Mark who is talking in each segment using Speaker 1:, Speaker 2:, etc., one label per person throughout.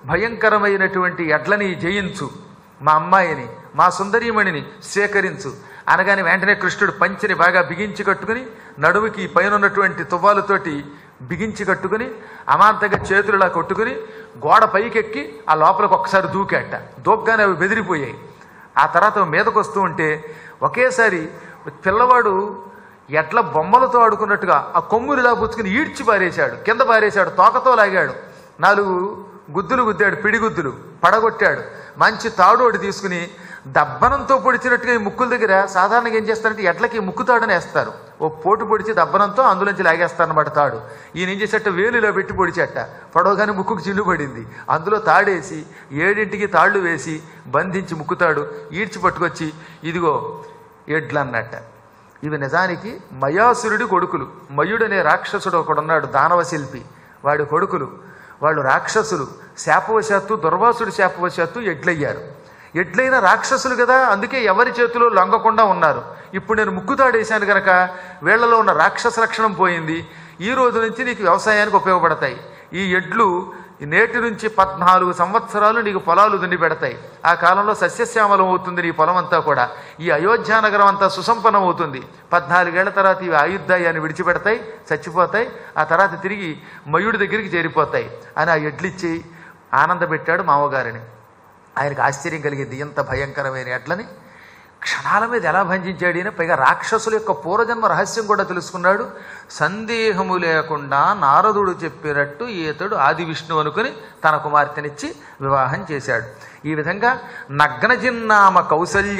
Speaker 1: భయంకరమైనటువంటి ఎడ్లని జయించు మా అమ్మాయిని మా సుందరీమణిని స్వీకరించు అనగానే వెంటనే కృష్ణుడు పంచిని బాగా బిగించి కట్టుకుని నడుముకి పైన ఉన్నటువంటి తువ్వాలతోటి బిగించి కట్టుకుని అమాంతంగా చేతులులా కొట్టుకుని గోడ పైకెక్కి ఆ లోపలికి ఒక్కసారి దూకాట దూగ్గానే అవి బెదిరిపోయాయి ఆ తర్వాత మీదకు వస్తూ ఉంటే ఒకేసారి పిల్లవాడు ఎట్ల బొమ్మలతో ఆడుకున్నట్టుగా ఆ కొమ్ములు ఇలా పుచ్చుకుని ఈడ్చి పారేశాడు కింద పారేశాడు తోకతో లాగాడు నాలుగు గుద్దులు గుద్దాడు పిడిగుద్దులు పడగొట్టాడు మంచి తాడు ఒకటి తీసుకుని దబ్బనంతో పొడిచినట్టుగా ఈ ముక్కుల దగ్గర సాధారణంగా ఏం చేస్తారంటే ఎడ్లకి ముక్కు తాడుని వేస్తారు ఓ పోటు పొడిచి దబ్బనంతో అందులోంచి లాగేస్తారన్నమాట తాడు ఈయన ఏం చేసేట వేలులో పెట్టి పొడిచేట పొడవగానే ముక్కుకు చిల్లు పడింది అందులో తాడేసి ఏడింటికి తాళ్ళు వేసి బంధించి ముక్కుతాడు ఈడ్చి పట్టుకొచ్చి ఇదిగో ఎడ్లు అన్నట్ట ఇవి నిజానికి మయాసురుడి కొడుకులు మయుడనే రాక్షసుడు ఒకడున్నాడు దానవ శిల్పి వాడి కొడుకులు వాళ్ళు రాక్షసులు శాపవశాత్తు దుర్వాసుడి శాపవశాత్తు ఎడ్లయ్యారు ఎడ్లైన రాక్షసులు కదా అందుకే ఎవరి చేతిలో లొంగకుండా ఉన్నారు ఇప్పుడు నేను ముక్కుతాడేశాను గనక వీళ్లలో ఉన్న రాక్షస లక్షణం పోయింది ఈ రోజు నుంచి నీకు వ్యవసాయానికి ఉపయోగపడతాయి ఈ ఎడ్లు ఈ నేటి నుంచి పద్నాలుగు సంవత్సరాలు నీకు పొలాలు దున్ని పెడతాయి ఆ కాలంలో సస్యశ్యామలం అవుతుంది నీ పొలం అంతా కూడా ఈ అయోధ్య నగరం అంతా సుసంపన్నం అవుతుంది పద్నాలుగేళ్ల తర్వాత ఇవి ఆయుద్ధాయాన్ని విడిచిపెడతాయి చచ్చిపోతాయి ఆ తర్వాత తిరిగి మయుడి దగ్గరికి చేరిపోతాయి అని ఆ ఎడ్లిచ్చి ఆనందపెట్టాడు మామగారిని ఆయనకు ఆశ్చర్యం కలిగింది ఎంత భయంకరమైన ఎడ్లని క్షణాల మీద ఎలా భంజించాడు ఈయన పైగా రాక్షసుల యొక్క పూర్వజన్మ రహస్యం కూడా తెలుసుకున్నాడు సందేహము లేకుండా నారదుడు చెప్పినట్టు ఈతడు ఆది విష్ణు అనుకుని తన కుమార్తెనిచ్చి వివాహం చేశాడు ఈ విధంగా నగ్నజిన్నామ కౌసల్య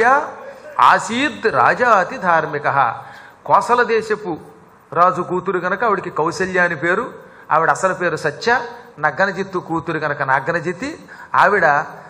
Speaker 1: ఆసీద్ రాజాతి ధార్మిక కోసల దేశపు రాజు కూతురు గనక ఆవిడికి కౌసల్య అని పేరు ఆవిడ అసలు పేరు సత్య నగ్గనజిత్తు కూతురు గనక నాగ్గనజిత్తి ఆవిడ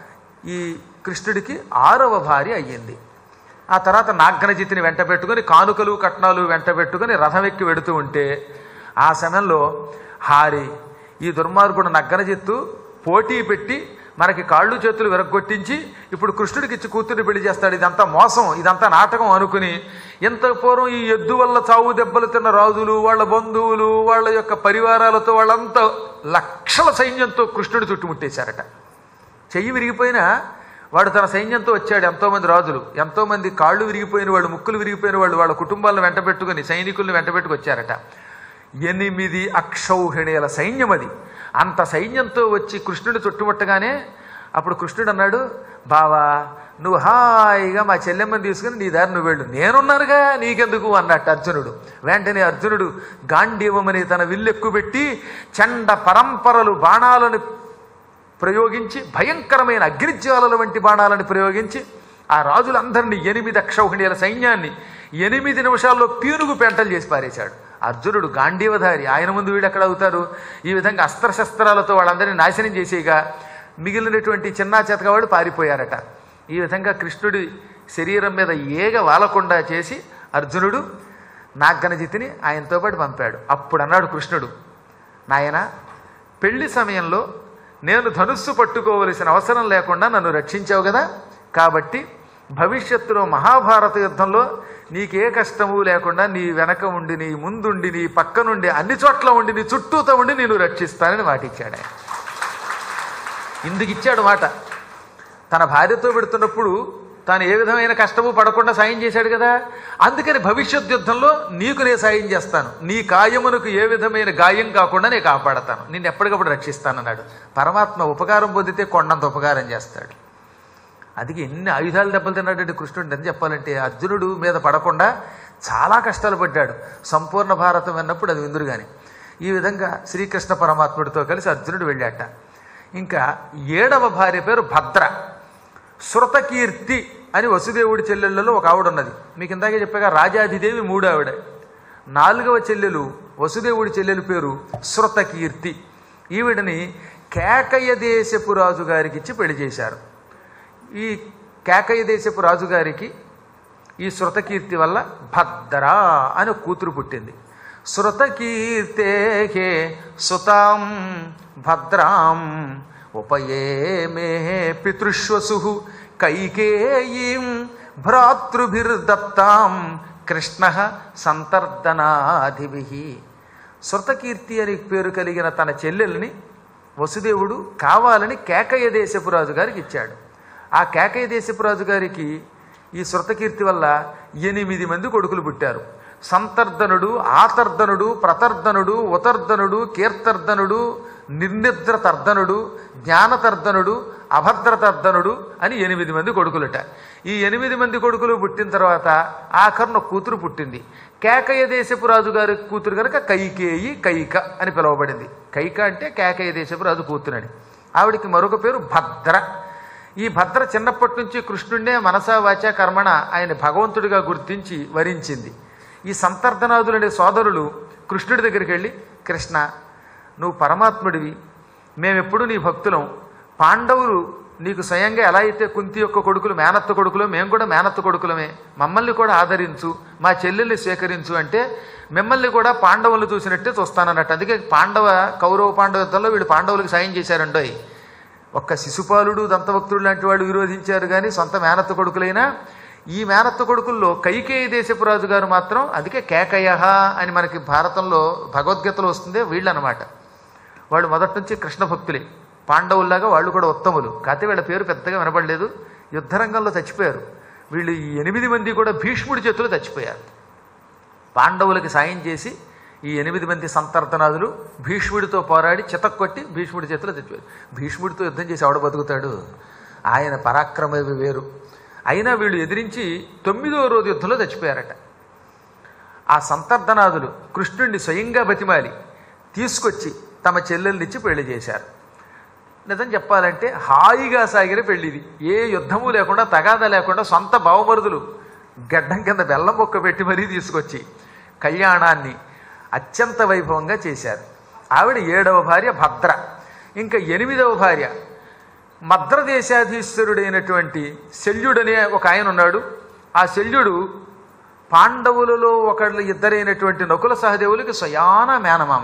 Speaker 1: ఈ కృష్ణుడికి ఆరవ భార్య అయ్యింది ఆ తర్వాత నాగ్గనజిత్తిని వెంట పెట్టుకుని కానుకలు కట్నాలు వెంట పెట్టుకుని రథం ఎక్కి వెడుతూ ఉంటే ఆ సమయంలో హారి ఈ దుర్మార్గుడు నగ్గనజిత్తు పోటీ పెట్టి మనకి కాళ్ళు చేతులు విరగొట్టించి ఇప్పుడు కృష్ణుడికి ఇచ్చి కూతుర్ని పెళ్లి చేస్తాడు ఇదంతా మోసం ఇదంతా నాటకం అనుకుని ఇంత పూర్వం ఈ ఎద్దు వల్ల చావు దెబ్బలు తిన్న రాజులు వాళ్ళ బంధువులు వాళ్ళ యొక్క పరివారాలతో వాళ్ళంతా లక్షల సైన్యంతో కృష్ణుడి చుట్టుముట్టేశారట చెయ్యి విరిగిపోయినా వాడు తన సైన్యంతో వచ్చాడు ఎంతోమంది రాజులు ఎంతోమంది కాళ్ళు విరిగిపోయిన వాళ్ళు ముక్కులు విరిగిపోయిన వాళ్ళు వాళ్ళ కుటుంబాలను వెంట పెట్టుకుని సైనికుల్ని వెంట పెట్టుకొచ్చారట ఎనిమిది అక్షౌహిణీల సైన్యం అది అంత సైన్యంతో వచ్చి కృష్ణుడు చుట్టుముట్టగానే అప్పుడు కృష్ణుడు అన్నాడు బావా నువ్వు హాయిగా మా చెల్లెమ్మని తీసుకుని నీ దారి నువ్వు వెళ్ళు నేనున్నానుగా నీకెందుకు అన్నట్టు అర్జునుడు వెంటనే అర్జునుడు గాంధీవమని తన విల్లెక్కు పెట్టి చండ పరంపరలు బాణాలను ప్రయోగించి భయంకరమైన అగ్నిజ్వాలల వంటి బాణాలను ప్రయోగించి ఆ రాజులందరినీ ఎనిమిది అక్షౌహిణీల సైన్యాన్ని ఎనిమిది నిమిషాల్లో పీనుగు పెంటలు చేసి పారేశాడు అర్జునుడు గాంధీవధారి ఆయన ముందు వీడు ఎక్కడ అవుతారు ఈ విధంగా అస్త్రశస్త్రాలతో వాళ్ళందరినీ నాశనం చేసేగా మిగిలినటువంటి చిన్నా చెతకవాడు పారిపోయారట ఈ విధంగా కృష్ణుడి శరీరం మీద ఏగ వాలకుండా చేసి అర్జునుడు నాగ్గనజితిని ఆయనతో పాటు పంపాడు అప్పుడు అన్నాడు కృష్ణుడు నాయన పెళ్లి సమయంలో నేను ధనుస్సు పట్టుకోవలసిన అవసరం లేకుండా నన్ను రక్షించావు కదా కాబట్టి భవిష్యత్తులో మహాభారత యుద్ధంలో నీకే కష్టము లేకుండా నీ వెనక ఉండి నీ ముందుండి నీ పక్క నుండి అన్ని చోట్ల ఉండి నీ చుట్టూతో ఉండి నేను రక్షిస్తానని మాటిచ్చాడు ఆయన ఇందుకు ఇచ్చాడు మాట తన భార్యతో పెడుతున్నప్పుడు తాను ఏ విధమైన కష్టము పడకుండా సాయం చేశాడు కదా అందుకని భవిష్యత్ యుద్ధంలో నీకు నేను సాయం చేస్తాను నీ కాయమునకు ఏ విధమైన గాయం కాకుండా నేను కాపాడతాను నిన్ను ఎప్పటికప్పుడు రక్షిస్తానన్నాడు పరమాత్మ ఉపకారం పొందితే కొండంత ఉపకారం చేస్తాడు అది ఎన్ని ఆయుధాలు దెబ్బలు తిన్నాడంటే కృష్ణుడు అని చెప్పాలంటే అర్జునుడు మీద పడకుండా చాలా కష్టాలు పడ్డాడు సంపూర్ణ భారతం అన్నప్పుడు అది విందురు కానీ ఈ విధంగా శ్రీకృష్ణ పరమాత్ముడితో కలిసి అర్జునుడు వెళ్ళాట ఇంకా ఏడవ భార్య పేరు భద్ర శృతకీర్తి అని వసుదేవుడి చెల్లెళ్ళలో ఒక ఆవిడ ఉన్నది మీకు ఇందాకే చెప్పాక రాజాధిదేవి మూడు ఆవిడ నాలుగవ చెల్లెలు వసుదేవుడి చెల్లెలు పేరు శృతకీర్తి ఈవిడని కేకయ్య దేశపు రాజు గారికి ఇచ్చి పెళ్లి చేశారు ఈ కేకయ్య దేశపు రాజుగారికి ఈ శృతకీర్తి వల్ల భద్ర అని ఒక కూతురు పుట్టింది శృతకీర్తే హే సుతాం భద్రాం ఉపయేమే పితృశ్వసు కైకేయీం భ్రాతృభిర్దత్తాం కృష్ణ సంతర్దనాధిభి శృతకీర్తి అని పేరు కలిగిన తన చెల్లెల్ని వసుదేవుడు కావాలని కేకయ్య దేశపు రాజు గారికి ఇచ్చాడు ఆ కేకయ్య దేశపు రాజు గారికి ఈ శృతకీర్తి వల్ల ఎనిమిది మంది కొడుకులు పుట్టారు సంతర్ధనుడు ఆతర్ధనుడు ప్రతర్ధనుడు ఉతర్ధనుడు కీర్తర్ధనుడు నిర్నిద్రతర్ధనుడు జ్ఞానతర్ధనుడు అభద్రతర్ధనుడు అని ఎనిమిది మంది కొడుకులట ఈ ఎనిమిది మంది కొడుకులు పుట్టిన తర్వాత ఆఖరున కూతురు పుట్టింది కేకయ్య దేశపు రాజు గారి కూతురు కనుక కైకేయి కైక అని పిలువబడింది కైక అంటే కేకయ్య దేశపు రాజు కూతురని ఆవిడికి మరొక పేరు భద్ర ఈ భద్ర చిన్నప్పటి నుంచి కృష్ణుడినే మనసా వాచ కర్మణ ఆయన భగవంతుడిగా గుర్తించి వరించింది ఈ సంతర్ధనాదులనే సోదరులు కృష్ణుడి దగ్గరికి వెళ్ళి కృష్ణ నువ్వు పరమాత్ముడివి మేమెప్పుడు నీ భక్తులం పాండవులు నీకు స్వయంగా ఎలా అయితే కుంతి యొక్క కొడుకులు మేనత్త కొడుకులో మేము కూడా మేనత్త కొడుకులమే మమ్మల్ని కూడా ఆదరించు మా చెల్లెల్ని స్వీకరించు అంటే మిమ్మల్ని కూడా పాండవులు చూసినట్టే చూస్తానన్నట్టు అందుకే పాండవ కౌరవ పాండవ యుద్ధంలో వీళ్ళు పాండవులకు సాయం చేశారండోయ్ ఒక్క శిశుపాలుడు దంతభక్తుడు లాంటి వాళ్ళు విరోధించారు కానీ సొంత మేనత్త కొడుకులైనా ఈ మేనత్త కొడుకుల్లో కైకేయ దేశపు రాజు గారు మాత్రం అందుకే కేకయ అని మనకి భారతంలో భగవద్గీతలో వస్తుంది వీళ్ళనమాట వాళ్ళు మొదటి నుంచి కృష్ణ భక్తులే పాండవుల్లాగా వాళ్ళు కూడా ఉత్తములు కాకపోతే వీళ్ళ పేరు పెద్దగా వినపడలేదు యుద్ధరంగంలో చచ్చిపోయారు వీళ్ళు ఈ ఎనిమిది మంది కూడా భీష్ముడి చేతులు చచ్చిపోయారు పాండవులకి సాయం చేసి ఈ ఎనిమిది మంది సంతర్ధనాదులు భీష్ముడితో పోరాడి చితక్కొట్టి భీష్ముడి చేతిలో చచ్చిపోయారు భీష్ముడితో యుద్ధం చేసి ఎవడ బతుకుతాడు ఆయన పరాక్రమవి వేరు అయినా వీళ్ళు ఎదిరించి తొమ్మిదో రోజు యుద్ధంలో చచ్చిపోయారట ఆ సంతర్ధనాదులు కృష్ణుడిని స్వయంగా బతిమాలి తీసుకొచ్చి తమ చెల్లెల్నిచ్చి పెళ్లి చేశారు నిజం చెప్పాలంటే హాయిగా సాగిన పెళ్ళిది ఏ యుద్ధము లేకుండా తగాద లేకుండా సొంత బావమరుదులు గడ్డం కింద బెల్లం మొక్క పెట్టి మరీ తీసుకొచ్చి కళ్యాణాన్ని అత్యంత వైభవంగా చేశారు ఆవిడ ఏడవ భార్య భద్ర ఇంకా ఎనిమిదవ భార్య మద్రదేశాధీశ్వరుడైనటువంటి శల్యుడనే ఒక ఆయన ఉన్నాడు ఆ శల్యుడు పాండవులలో ఒకళ్ళు ఇద్దరైనటువంటి నకుల సహదేవులకి స్వయాన మేనమామ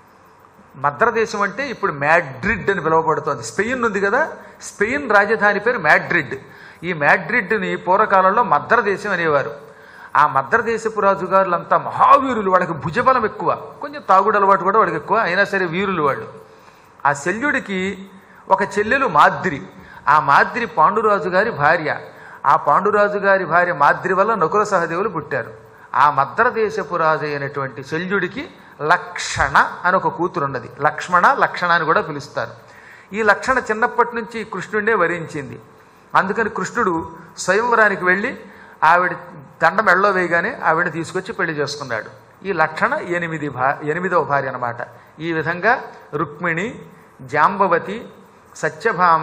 Speaker 1: మద్రదేశం అంటే ఇప్పుడు మ్యాడ్రిడ్ అని పిలువబడుతోంది స్పెయిన్ ఉంది కదా స్పెయిన్ రాజధాని పేరు మ్యాడ్రిడ్ ఈ మ్యాడ్రిడ్ని పూర్వకాలంలో మద్రదేశం అనేవారు ఆ మద్రదేశపు రాజుగారులంతా మహావీరులు వాళ్ళకి భుజబలం ఎక్కువ కొంచెం తాగుడు అలవాటు కూడా వాళ్ళకి ఎక్కువ అయినా సరే వీరులు వాళ్ళు ఆ శల్యుడికి ఒక చెల్లెలు మాద్రి ఆ మాద్రి పాండురాజు గారి భార్య ఆ పాండురాజు గారి భార్య మాద్రి వల్ల నకుల సహదేవులు పుట్టారు ఆ మద్రదేశపు రాజు అయినటువంటి శల్యుడికి లక్షణ అని ఒక కూతురు ఉన్నది లక్ష్మణ లక్షణ అని కూడా పిలుస్తారు ఈ లక్షణ చిన్నప్పటి నుంచి కృష్ణుడినే వరించింది అందుకని కృష్ణుడు స్వయంవరానికి వెళ్ళి ఆవిడ దండ మెళ్ళలో వేయగానే ఆవిడని తీసుకొచ్చి పెళ్లి చేసుకున్నాడు ఈ లక్షణ ఎనిమిది భా ఎనిమిదవ భార్య అన్నమాట ఈ విధంగా రుక్మిణి జాంబవతి సత్యభామ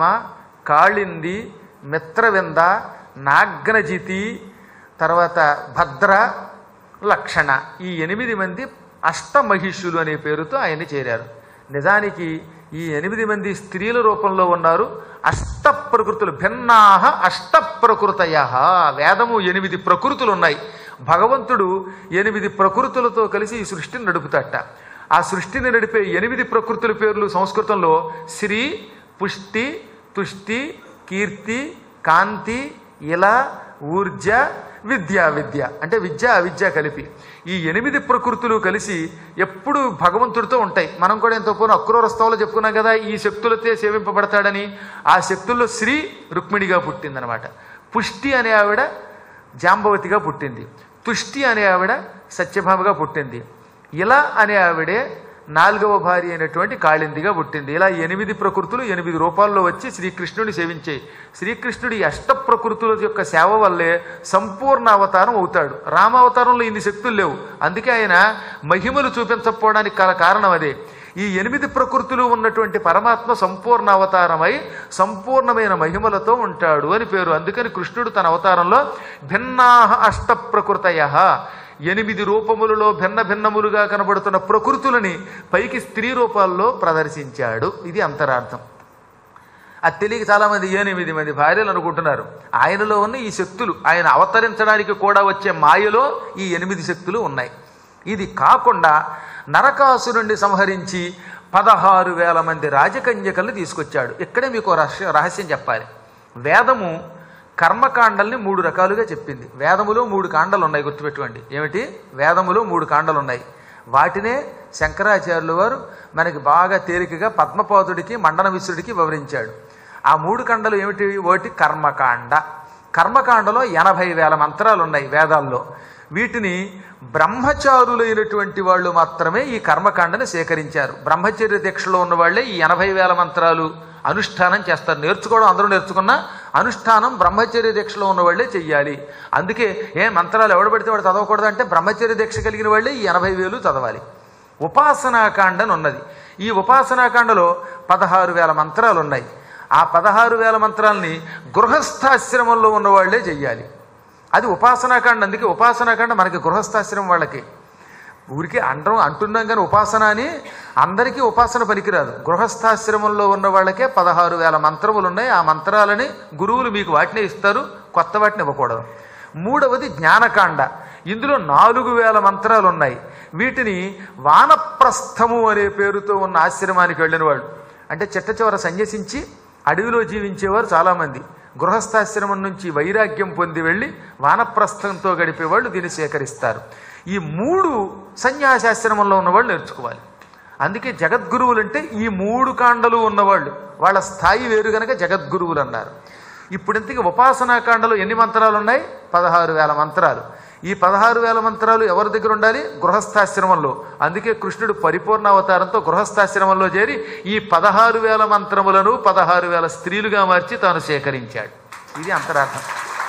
Speaker 1: కాళింది మిత్రవింద నాగ్నజితి తర్వాత భద్ర లక్షణ ఈ ఎనిమిది మంది అష్టమహిషులు అనే పేరుతో ఆయన్ని చేరారు నిజానికి ఈ ఎనిమిది మంది స్త్రీల రూపంలో ఉన్నారు అష్ట ప్రకృతులు భిన్నాహ అష్ట ప్రకృతయ వేదము ఎనిమిది ప్రకృతులు ఉన్నాయి భగవంతుడు ఎనిమిది ప్రకృతులతో కలిసి ఈ సృష్టిని నడుపుతాట ఆ సృష్టిని నడిపే ఎనిమిది ప్రకృతుల పేర్లు సంస్కృతంలో శ్రీ పుష్టి తుష్టి కీర్తి కాంతి ఇలా ఊర్జ విద్య విద్య అంటే విద్య అవిద్య కలిపి ఈ ఎనిమిది ప్రకృతులు కలిసి ఎప్పుడు భగవంతుడితో ఉంటాయి మనం కూడా ఎంతో పూర్వం అక్రూరస్తవంలో చెప్పుకున్నాం కదా ఈ శక్తులతో సేవింపబడతాడని ఆ శక్తుల్లో శ్రీ రుక్మిణిగా పుట్టిందనమాట పుష్టి అనే ఆవిడ జాంబవతిగా పుట్టింది తుష్టి అనే ఆవిడ సత్యభామగా పుట్టింది ఇలా అనే ఆవిడే నాలుగవ భార్య అయినటువంటి కాళిందిగా పుట్టింది ఇలా ఎనిమిది ప్రకృతులు ఎనిమిది రూపాల్లో వచ్చి శ్రీకృష్ణుడిని సేవించాయి శ్రీకృష్ణుడి ఈ అష్ట ప్రకృతుల యొక్క సేవ వల్లే సంపూర్ణ అవతారం అవుతాడు రామావతారంలో ఇన్ని శక్తులు లేవు అందుకే ఆయన మహిమలు చూపించకపోవడానికి గల కారణం అదే ఈ ఎనిమిది ప్రకృతులు ఉన్నటువంటి పరమాత్మ సంపూర్ణ అవతారమై సంపూర్ణమైన మహిమలతో ఉంటాడు అని పేరు అందుకని కృష్ణుడు తన అవతారంలో భిన్నాహ అష్ట ప్రకృతయ ఎనిమిది రూపములలో భిన్న భిన్నములుగా కనబడుతున్న ప్రకృతులని పైకి స్త్రీ రూపాల్లో ప్రదర్శించాడు ఇది అంతరార్థం అది తెలియక చాలామంది ఎనిమిది మంది భార్యలు అనుకుంటున్నారు ఆయనలో ఉన్న ఈ శక్తులు ఆయన అవతరించడానికి కూడా వచ్చే మాయలో ఈ ఎనిమిది శక్తులు ఉన్నాయి ఇది కాకుండా నరకాసురుణ్ణి సంహరించి పదహారు వేల మంది రాజకన్యకల్ని తీసుకొచ్చాడు ఇక్కడే మీకు ఓ రహస్య రహస్యం చెప్పాలి వేదము కర్మకాండల్ని మూడు రకాలుగా చెప్పింది వేదములో మూడు కాండలు ఉన్నాయి గుర్తుపెట్టుకోండి ఏమిటి వేదములో మూడు కాండలు ఉన్నాయి వాటినే శంకరాచార్యుల వారు మనకి బాగా తేలికగా పద్మపాదుడికి మండన మిశ్రుడికి వివరించాడు ఆ మూడు కండలు ఏమిటి ఒకటి కర్మకాండ కర్మకాండలో ఎనభై వేల మంత్రాలు ఉన్నాయి వేదాల్లో వీటిని బ్రహ్మచారులైనటువంటి వాళ్ళు మాత్రమే ఈ కర్మకాండని సేకరించారు బ్రహ్మచర్య దీక్షలో ఉన్న వాళ్ళే ఈ ఎనభై వేల మంత్రాలు అనుష్ఠానం చేస్తారు నేర్చుకోవడం అందరూ నేర్చుకున్నా అనుష్ఠానం బ్రహ్మచర్య దీక్షలో ఉన్న వాళ్ళే చెయ్యాలి అందుకే ఏ మంత్రాలు ఎవడు పడితే వాడు చదవకూడదు అంటే బ్రహ్మచర్య దీక్ష కలిగిన వాళ్ళే ఈ ఎనభై వేలు చదవాలి ఉపాసనాకాండ అని ఉన్నది ఈ ఉపాసనాకాండలో పదహారు వేల మంత్రాలు ఉన్నాయి ఆ పదహారు వేల మంత్రాలని గృహస్థాశ్రమంలో ఉన్న వాళ్ళే చెయ్యాలి అది ఉపాసనాకాండ అందుకే ఉపాసనాకాండ మనకి గృహస్థాశ్రమం వాళ్ళకి ఊరికే అండం అంటున్నాం కానీ ఉపాసన అని అందరికీ ఉపాసన పనికిరాదు గృహస్థాశ్రమంలో ఉన్న వాళ్ళకే పదహారు వేల మంత్రములు ఉన్నాయి ఆ మంత్రాలని గురువులు మీకు వాటినే ఇస్తారు కొత్త వాటిని ఇవ్వకూడదు మూడవది జ్ఞానకాండ ఇందులో నాలుగు వేల మంత్రాలు ఉన్నాయి వీటిని వానప్రస్థము అనే పేరుతో ఉన్న ఆశ్రమానికి వెళ్ళిన వాళ్ళు అంటే చిట్ట చివర సన్యసించి అడవిలో జీవించేవారు చాలామంది గృహస్థాశ్రమం నుంచి వైరాగ్యం పొంది వెళ్ళి వానప్రస్థంతో గడిపేవాళ్ళు దీన్ని సేకరిస్తారు ఈ మూడు సన్యాసాశ్రమంలో ఉన్నవాళ్ళు నేర్చుకోవాలి అందుకే జగద్గురువులు అంటే ఈ మూడు కాండలు ఉన్నవాళ్ళు వాళ్ళ స్థాయి వేరు గనక జగద్గురువులు అన్నారు ఇప్పుడు ఇంతకీ ఉపాసనా కాండలు ఎన్ని మంత్రాలు ఉన్నాయి పదహారు వేల మంత్రాలు ఈ పదహారు వేల మంత్రాలు ఎవరి దగ్గర ఉండాలి గృహస్థాశ్రమంలో అందుకే కృష్ణుడు పరిపూర్ణ అవతారంతో గృహస్థాశ్రమంలో చేరి ఈ పదహారు వేల మంత్రములను పదహారు వేల స్త్రీలుగా మార్చి తాను సేకరించాడు ఇది అంతరార్థం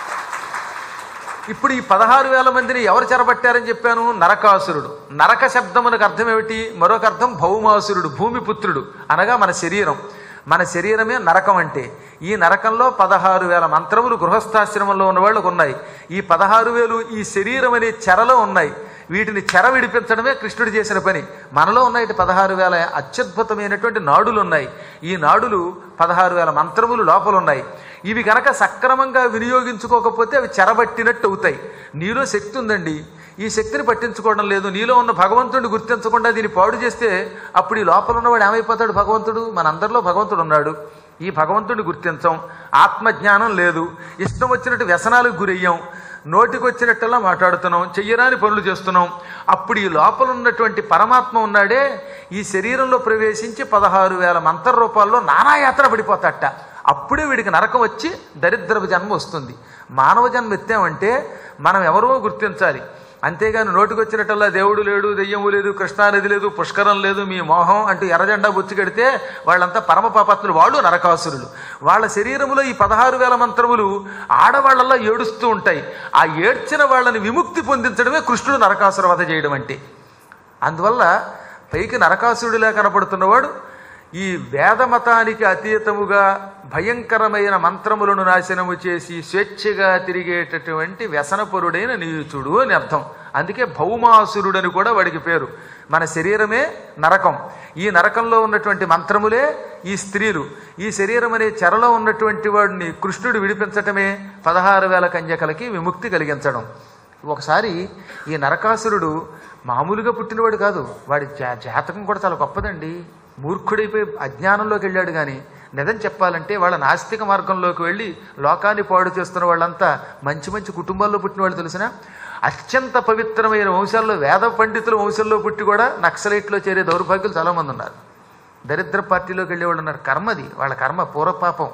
Speaker 1: ఇప్పుడు ఈ పదహారు వేల మందిని ఎవరు చెరబట్టారని చెప్పాను నరకాసురుడు నరక శబ్దమునకు అర్థం ఏమిటి మరొక అర్థం భౌమాసురుడు భూమిపుత్రుడు అనగా మన శరీరం మన శరీరమే నరకం అంటే ఈ నరకంలో పదహారు వేల మంత్రములు గృహస్థాశ్రమంలో ఉన్న వాళ్ళకు ఉన్నాయి ఈ పదహారు వేలు ఈ శరీరం అనే చెరలో ఉన్నాయి వీటిని చెర విడిపించడమే కృష్ణుడు చేసిన పని మనలో ఉన్నాయి పదహారు వేల అత్యద్భుతమైనటువంటి నాడులు ఉన్నాయి ఈ నాడులు పదహారు వేల మంత్రములు లోపల ఉన్నాయి ఇవి గనక సక్రమంగా వినియోగించుకోకపోతే అవి చెరబట్టినట్టు అవుతాయి నీలో శక్తి ఉందండి ఈ శక్తిని పట్టించుకోవడం లేదు నీలో ఉన్న భగవంతుడిని గుర్తించకుండా దీన్ని పాడు చేస్తే అప్పుడు ఈ లోపల ఉన్నవాడు ఏమైపోతాడు భగవంతుడు మనందరిలో భగవంతుడు ఉన్నాడు ఈ భగవంతుడిని గుర్తించం ఆత్మజ్ఞానం లేదు ఇష్టం వచ్చినట్టు వ్యసనాలకు గురయ్యాం నోటికి వచ్చినట్టల్లా మాట్లాడుతున్నాం చెయ్యరాని పనులు చేస్తున్నాం అప్పుడు ఈ లోపల ఉన్నటువంటి పరమాత్మ ఉన్నాడే ఈ శరీరంలో ప్రవేశించి పదహారు వేల మంత్ర రూపాల్లో నానాయాత్ర పడిపోతాట అప్పుడే వీడికి నరకం వచ్చి దరిద్రపు జన్మ వస్తుంది మానవ జన్మ ఎత్తామంటే మనం ఎవరో గుర్తించాలి అంతేగాని నోటికి వచ్చినట్టల్లా దేవుడు లేడు దెయ్యము లేదు కృష్ణానది లేదు పుష్కరం లేదు మీ మోహం అంటూ ఎర్రజెండా బుచ్చికెడితే వాళ్ళంతా పరమ పాపత్తులు వాళ్ళు నరకాసురులు వాళ్ళ శరీరములో ఈ పదహారు వేల మంత్రములు ఆడవాళ్లలో ఏడుస్తూ ఉంటాయి ఆ ఏడ్చిన వాళ్ళని విముక్తి పొందించడమే కృష్ణుడు నరకాసుర వధ చేయడం అంటే అందువల్ల పైకి నరకాసురుడిలా కనపడుతున్నవాడు ఈ వేదమతానికి అతీతముగా భయంకరమైన మంత్రములను నాశనము చేసి స్వేచ్ఛగా తిరిగేటటువంటి వ్యసనపరుడైన నీచుడు అని అర్థం అందుకే భౌమాసురుడని కూడా వాడికి పేరు మన శరీరమే నరకం ఈ నరకంలో ఉన్నటువంటి మంత్రములే ఈ స్త్రీలు ఈ శరీరం అనే చెరలో ఉన్నటువంటి వాడిని కృష్ణుడు విడిపించటమే పదహారు వేల కన్యకలకి విముక్తి కలిగించడం ఒకసారి ఈ నరకాసురుడు మామూలుగా పుట్టినవాడు కాదు వాడి జా- జాతకం కూడా చాలా గొప్పదండి మూర్ఖుడైపోయి అజ్ఞానంలోకి వెళ్ళాడు కానీ నిజం చెప్పాలంటే వాళ్ళ నాస్తిక మార్గంలోకి వెళ్ళి లోకాన్ని పాడు చేస్తున్న వాళ్ళంతా మంచి మంచి కుటుంబాల్లో పుట్టిన వాళ్ళు తెలిసిన అత్యంత పవిత్రమైన వంశాల్లో వేద పండితుల వంశంలో పుట్టి కూడా నక్సలైట్లో చేరే దౌర్భాగ్యులు చాలామంది ఉన్నారు దరిద్ర పార్టీలోకి వెళ్ళేవాళ్ళు ఉన్నారు కర్మది వాళ్ళ కర్మ పూర్వపాపం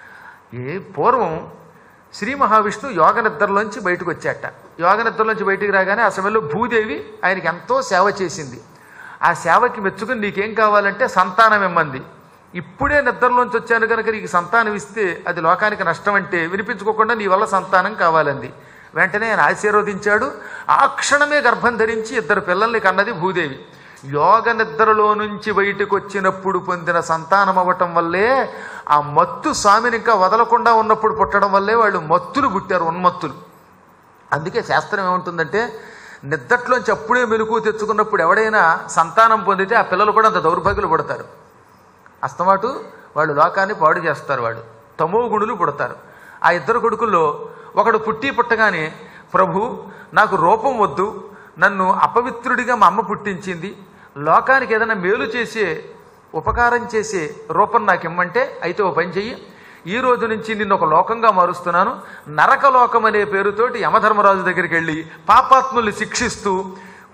Speaker 1: ఏ పూర్వం శ్రీ మహావిష్ణు యోగ నిద్రలోంచి బయటకు వచ్చాట యోగ నిద్రలోంచి బయటికి రాగానే ఆ సమయంలో భూదేవి ఆయనకి ఎంతో సేవ చేసింది ఆ సేవకి మెచ్చుకుని నీకేం కావాలంటే సంతానం ఇమ్మంది ఇప్పుడే నిద్రలోంచి వచ్చాను కనుక నీకు సంతానం ఇస్తే అది లోకానికి నష్టం అంటే వినిపించుకోకుండా నీ వల్ల సంతానం కావాలంది వెంటనే ఆయన ఆశీర్వదించాడు ఆ క్షణమే గర్భం ధరించి ఇద్దరు పిల్లల్ని కన్నది భూదేవి యోగ నిద్రలో నుంచి బయటకు వచ్చినప్పుడు పొందిన సంతానం అవ్వటం వల్లే ఆ మత్తు స్వామిని ఇంకా వదలకుండా ఉన్నప్పుడు పుట్టడం వల్లే వాళ్ళు మత్తులు పుట్టారు ఉన్మత్తులు అందుకే శాస్త్రం ఏముంటుందంటే నిద్దట్లోంచి అప్పుడే మెలకు తెచ్చుకున్నప్పుడు ఎవడైనా సంతానం పొందితే ఆ పిల్లలు కూడా అంత దౌర్భాగ్యులు పుడతారు అస్తమాటు వాళ్ళు లోకాన్ని పాడు చేస్తారు వాళ్ళు తమో గుణులు పుడతారు ఆ ఇద్దరు కొడుకుల్లో ఒకడు పుట్టి పుట్టగానే ప్రభు నాకు రూపం వద్దు నన్ను అపవిత్రుడిగా మా అమ్మ పుట్టించింది లోకానికి ఏదైనా మేలు చేసే ఉపకారం చేసే రూపం నాకు ఇమ్మంటే అయితే ఓ పని చెయ్యి ఈ రోజు నుంచి నిన్ను ఒక లోకంగా మారుస్తున్నాను నరక లోకం అనే పేరుతోటి యమధర్మరాజు దగ్గరికి వెళ్ళి పాపాత్ముల్ని శిక్షిస్తూ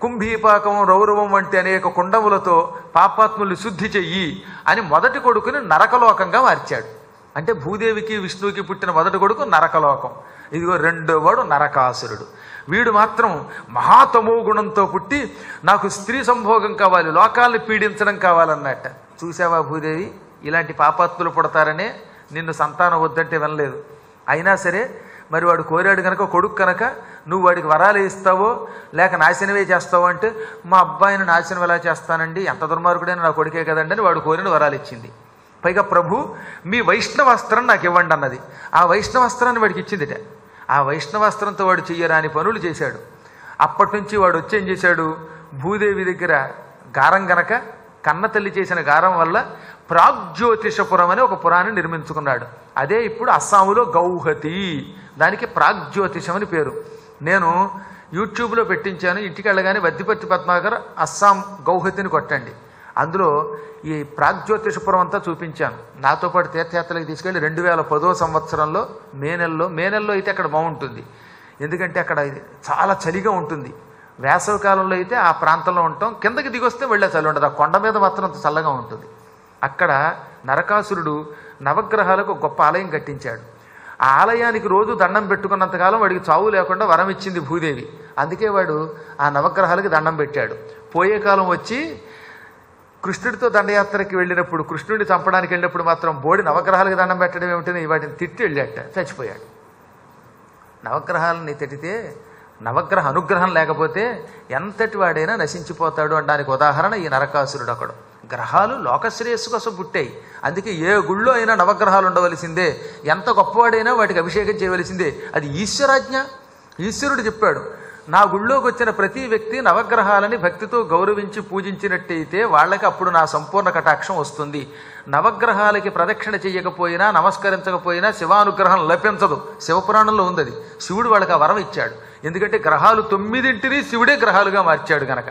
Speaker 1: కుంభీపాకం రౌరవం వంటి అనేక కుండములతో పాపాత్ముల్ని శుద్ధి చెయ్యి అని మొదటి కొడుకుని నరకలోకంగా మార్చాడు అంటే భూదేవికి విష్ణువుకి పుట్టిన మొదటి కొడుకు నరకలోకం ఇదిగో రెండో వాడు నరకాసురుడు వీడు మాత్రం మహాతమో గుణంతో పుట్టి నాకు స్త్రీ సంభోగం కావాలి లోకాల్ని పీడించడం కావాలన్నట్ట చూసావా భూదేవి ఇలాంటి పాపాత్ములు పుడతారనే నిన్ను సంతానం వద్దంటే వినలేదు అయినా సరే మరి వాడు కోరాడు కనుక కొడుకు కనుక నువ్వు వాడికి వరాలు ఇస్తావో లేక నాశనమే చేస్తావో అంటే మా అబ్బాయిని నాశనం ఎలా చేస్తానండి ఎంత దుర్మార్గుడైనా నా కొడుకే కదండి అని వాడు కోరిన వరాలు ఇచ్చింది పైగా ప్రభు మీ వైష్ణవాస్త్రం నాకు ఇవ్వండి అన్నది ఆ వైష్ణవాస్త్రాన్ని వాడికి ఇచ్చిందిట ఆ వైష్ణవాస్త్రంతో వాడు చెయ్యరాని పనులు చేశాడు అప్పటి నుంచి వాడు వచ్చి ఏం చేశాడు భూదేవి దగ్గర గారం గనక కన్న తల్లి చేసిన గారం వల్ల ప్రాగ్జ్యోతిషపురం అని ఒక పురాణం నిర్మించుకున్నాడు అదే ఇప్పుడు అస్సాములో గౌహతి దానికి ప్రాగ్జ్యోతిషం అని పేరు నేను యూట్యూబ్లో పెట్టించాను ఇంటికి వెళ్ళగానే వద్దిపర్తి పద్మాకర్ అస్సాం గౌహతిని కొట్టండి అందులో ఈ ప్రాగ్జ్యోతిషపురం అంతా చూపించాను నాతో పాటు తీర్థయాత్రలకు తీసుకెళ్ళి రెండు వేల పదో సంవత్సరంలో మే నెలలో మే నెలలో అయితే అక్కడ బాగుంటుంది ఎందుకంటే అక్కడ ఇది చాలా చలిగా ఉంటుంది వేసవి కాలంలో అయితే ఆ ప్రాంతంలో ఉంటాం కిందకి దిగొస్తే వెళ్ళే చలి ఉండదు ఆ కొండ మీద మాత్రం అంత చల్లగా ఉంటుంది అక్కడ నరకాసురుడు నవగ్రహాలకు గొప్ప ఆలయం కట్టించాడు ఆ ఆలయానికి రోజు దండం పెట్టుకున్నంతకాలం వాడికి చావు లేకుండా వరం ఇచ్చింది భూదేవి అందుకే వాడు ఆ నవగ్రహాలకి దండం పెట్టాడు పోయే కాలం వచ్చి కృష్ణుడితో దండయాత్రకి వెళ్ళినప్పుడు కృష్ణుడిని చంపడానికి వెళ్ళినప్పుడు మాత్రం బోడి నవగ్రహాలకు దండం పెట్టడం ఏమిటని వాటిని తిట్టి వెళ్ళాట చచ్చిపోయాడు నవగ్రహాలని తిట్టితే నవగ్రహ అనుగ్రహం లేకపోతే ఎంతటి వాడైనా నశించిపోతాడు అనడానికి ఉదాహరణ ఈ నరకాసురుడు ఒకడు గ్రహాలు లోకశ్రేయస్సు కోసం పుట్టాయి అందుకే ఏ గుళ్ళో అయినా నవగ్రహాలు ఉండవలసిందే ఎంత గొప్పవాడైనా వాటికి అభిషేకం చేయవలసిందే అది ఈశ్వరాజ్ఞ ఈశ్వరుడు చెప్పాడు నా గుళ్ళోకి వచ్చిన ప్రతి వ్యక్తి నవగ్రహాలని భక్తితో గౌరవించి పూజించినట్టయితే వాళ్ళకి అప్పుడు నా సంపూర్ణ కటాక్షం వస్తుంది నవగ్రహాలకి ప్రదక్షిణ చేయకపోయినా నమస్కరించకపోయినా శివానుగ్రహం లభించదు శివపురాణంలో ఉంది అది శివుడు వాళ్ళకి ఆ వరం ఇచ్చాడు ఎందుకంటే గ్రహాలు తొమ్మిదింటిని శివుడే గ్రహాలుగా మార్చాడు గనక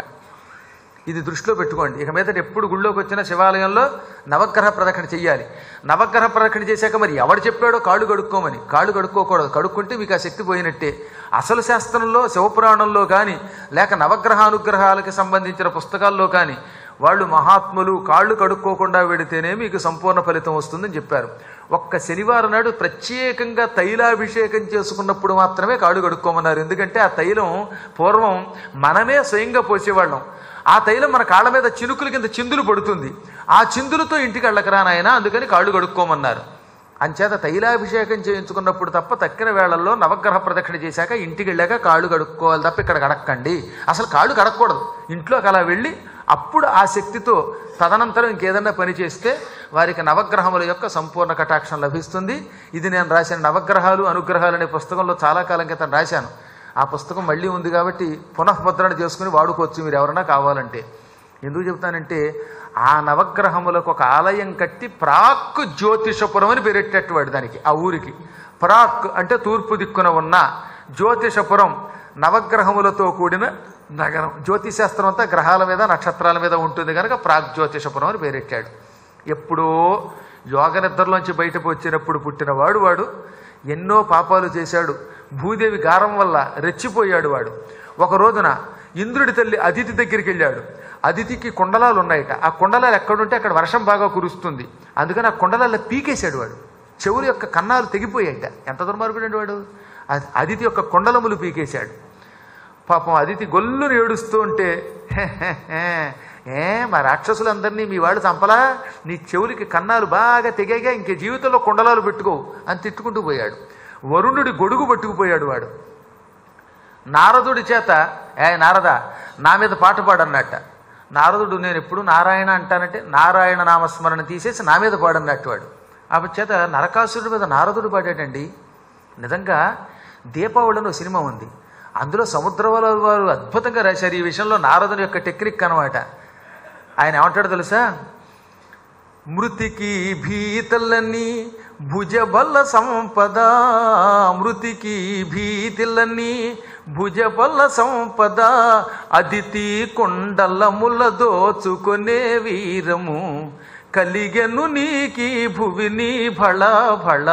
Speaker 1: ఇది దృష్టిలో పెట్టుకోండి ఇక మీదట ఎప్పుడు గుళ్ళోకి వచ్చిన శివాలయంలో నవగ్రహ ప్రదక్షిణ చెయ్యాలి నవగ్రహ ప్రదక్షిణ చేశాక మరి ఎవడు చెప్పాడో కాళ్ళు కడుక్కోమని కాళ్ళు కడుక్కోకూడదు కడుక్కుంటే మీకు ఆ శక్తి పోయినట్టే అసలు శాస్త్రంలో శివపురాణంలో కానీ లేక నవగ్రహానుగ్రహాలకు సంబంధించిన పుస్తకాల్లో కానీ వాళ్ళు మహాత్ములు కాళ్ళు కడుక్కోకుండా వెడితేనే మీకు సంపూర్ణ ఫలితం వస్తుందని చెప్పారు ఒక్క శనివారం నాడు ప్రత్యేకంగా తైలాభిషేకం చేసుకున్నప్పుడు మాత్రమే కాళ్ళు కడుక్కోమన్నారు ఎందుకంటే ఆ తైలం పూర్వం మనమే స్వయంగా పోసేవాళ్ళం ఆ తైలం మన కాళ్ళ మీద చినుకుల కింద చిందులు పడుతుంది ఆ చిందులతో ఇంటికి వెళ్ళకరా నాయన అందుకని కాళ్ళు కడుక్కోమన్నారు అంచేత తైలాభిషేకం చేయించుకున్నప్పుడు తప్ప తక్కిన వేళల్లో నవగ్రహ ప్రదక్షిణ చేశాక ఇంటికి వెళ్ళాక కాళ్ళు కడుక్కోవాలి తప్ప ఇక్కడ కడక్కండి అసలు కాళ్ళు కడక్కూడదు ఇంట్లోకి అలా వెళ్ళి అప్పుడు ఆ శక్తితో తదనంతరం ఇంకేదన్నా పని చేస్తే వారికి నవగ్రహముల యొక్క సంపూర్ణ కటాక్షం లభిస్తుంది ఇది నేను రాసిన నవగ్రహాలు అనుగ్రహాలు అనే పుస్తకంలో చాలా కాలం క్రితం రాశాను ఆ పుస్తకం మళ్ళీ ఉంది కాబట్టి పునఃముద్రణ చేసుకుని వాడుకోవచ్చు మీరు ఎవరన్నా కావాలంటే ఎందుకు చెప్తానంటే ఆ నవగ్రహములకు ఒక ఆలయం కట్టి ప్రాక్ జ్యోతిషపురం అని పేరెట్టేటవాడు దానికి ఆ ఊరికి ప్రాక్ అంటే తూర్పు దిక్కున ఉన్న జ్యోతిషపురం నవగ్రహములతో కూడిన నగరం జ్యోతిశాస్త్రం అంతా గ్రహాల మీద నక్షత్రాల మీద ఉంటుంది కనుక ప్రాక్ జ్యోతిషపురం అని పేరెట్టాడు ఎప్పుడో యోగ నిద్రలోంచి బయటకు వచ్చినప్పుడు పుట్టినవాడు వాడు ఎన్నో పాపాలు చేశాడు భూదేవి గారం వల్ల రెచ్చిపోయాడు వాడు ఒక రోజున ఇంద్రుడి తల్లి అదితి దగ్గరికి వెళ్ళాడు అదితికి కుండలాలు ఉన్నాయట ఆ కుండలాలు ఎక్కడుంటే అక్కడ వర్షం బాగా కురుస్తుంది అందుకని ఆ కుండలాల్లో పీకేశాడు వాడు చెవుల యొక్క కన్నాలు తెగిపోయాయట ఎంత దుర్మార్గుడు వాడు అది అదితి యొక్క కుండలములు పీకేశాడు పాపం అదితి గొల్లును ఏడుస్తూ ఉంటే "హే, హే, హే, ఏ మా రాక్షసులందరినీ మీ వాళ్ళు చంపలా నీ చెవులకి కన్నాలు బాగా తెగాయిగా ఇంకే జీవితంలో కుండలాలు పెట్టుకోవు అని తిట్టుకుంటూ పోయాడు వరుణుడి గొడుగు పట్టుకుపోయాడు వాడు నారదుడి చేత ఏ నారద నా మీద పాట పాడన్నట్ట నారదుడు నేను ఎప్పుడు నారాయణ అంటానంటే నారాయణ నామస్మరణ తీసేసి నా మీద పాడన్నట్టు వాడు ఆ చేత నరకాసురుడి మీద నారదుడు పాడాడండి నిజంగా దీపావళిలో ఓ సినిమా ఉంది అందులో సముద్రవల వారు అద్భుతంగా రాశారు ఈ విషయంలో నారదుని యొక్క టెక్నిక్ అనమాట ఆయన ఏమంటాడు తెలుసా మృతికి భీతలని భుజబల్ల సంపద మృతికి భీతిలని భుజబల్ల సంపద అదితి కొండలముల దోచుకొనే వీరము కలిగెను నీకి భువిని భళ భళ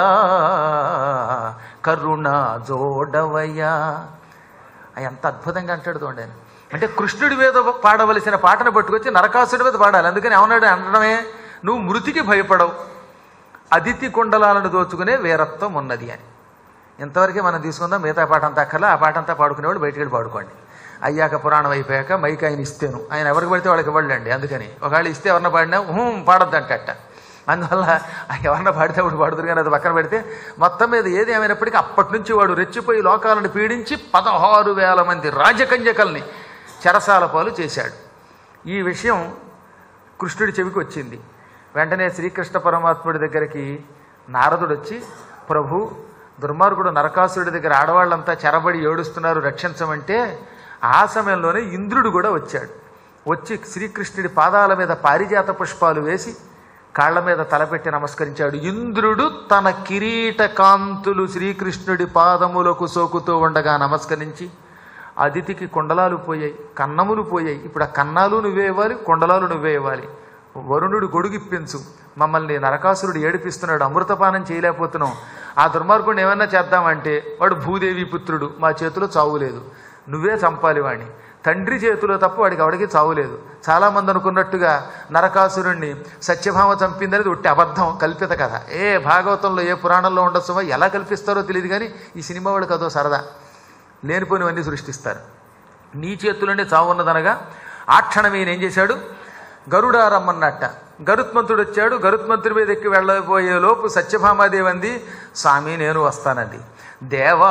Speaker 1: కరుణ జోడవయ్యా ఎంత అద్భుతంగా అంటాడు చూడండి ఆయన అంటే కృష్ణుడి మీద పాడవలసిన పాటను పట్టుకొచ్చి నరకాసుడి మీద పాడాలి అందుకని ఏమన్నాడు అనడమే నువ్వు మృతికి భయపడవు అదితి కుండలాలను దోచుకునే వీరత్వం ఉన్నది అని ఇంతవరకే మనం తీసుకుందాం మిగతా పాట అంతా అక్కర్లా ఆ పాట అంతా పాడుకునేవాడు బయటికి వెళ్ళి పాడుకోండి అయ్యాక పురాణం అయిపోయాక మైక్ ఆయన ఇస్తేను ఆయన ఎవరికి పడితే వాళ్ళకి ఇవ్వడండి అందుకని ఒకవేళ ఇస్తే ఎవరన్నా పాడినా హూం పాడొద్దంటట అందువల్ల ఎవరన్నా పాడితే వాడు పాడుతురు కానీ అది పక్కన పెడితే మొత్తం మీద ఏది ఏమైనప్పటికీ అప్పటి నుంచి వాడు రెచ్చిపోయి లోకాలను పీడించి పదహారు వేల మంది రాజకంజకల్ని చెరసాల పాలు చేశాడు ఈ విషయం కృష్ణుడి చెవికి వచ్చింది వెంటనే శ్రీకృష్ణ పరమాత్ముడి దగ్గరికి నారదుడు వచ్చి ప్రభు దుర్మార్గుడు నరకాసురుడి దగ్గర ఆడవాళ్ళంతా చెరబడి ఏడుస్తున్నారు రక్షించమంటే ఆ సమయంలోనే ఇంద్రుడు కూడా వచ్చాడు వచ్చి శ్రీకృష్ణుడి పాదాల మీద పారిజాత పుష్పాలు వేసి కాళ్ళ మీద తలపెట్టి నమస్కరించాడు ఇంద్రుడు తన కిరీట కాంతులు శ్రీకృష్ణుడి పాదములకు సోకుతూ ఉండగా నమస్కరించి అదితికి కొండలాలు పోయాయి కన్నములు పోయాయి ఇప్పుడు ఆ కన్నాలు నువ్వే ఇవ్వాలి కొండలాలు నువ్వే ఇవ్వాలి వరుణుడు గొడుగిప్పించు మమ్మల్ని నరకాసురుడు ఏడిపిస్తున్నాడు అమృతపానం చేయలేకపోతున్నాం ఆ దుర్మార్గుడిని ఏమన్నా చేద్దామంటే వాడు భూదేవి పుత్రుడు మా చేతిలో చావులేదు నువ్వే చంపాలి వాడిని తండ్రి చేతిలో తప్ప వాడికి ఎవడికి చావులేదు చాలామంది అనుకున్నట్టుగా నరకాసురుణ్ణి సత్యభామ చంపిందనేది ఒట్టి అబద్ధం కల్పిత కథ ఏ భాగవతంలో ఏ పురాణంలో ఉండొచ్చో ఎలా కల్పిస్తారో తెలియదు కానీ ఈ సినిమా వాడికి అదో సరదా లేనిపోనివన్నీ సృష్టిస్తారు నీ చేతుల్లోనే చావు ఉన్నదనగా ఆ క్షణం ఈయన ఏం చేశాడు గరుడా రమ్మన్నట్ట గరుత్మంతుడు వచ్చాడు గరుత్మంతుడి మీద ఎక్కి వెళ్ళబోయే లోపు సత్యభామాదేవి అంది స్వామి నేను వస్తానంది దేవా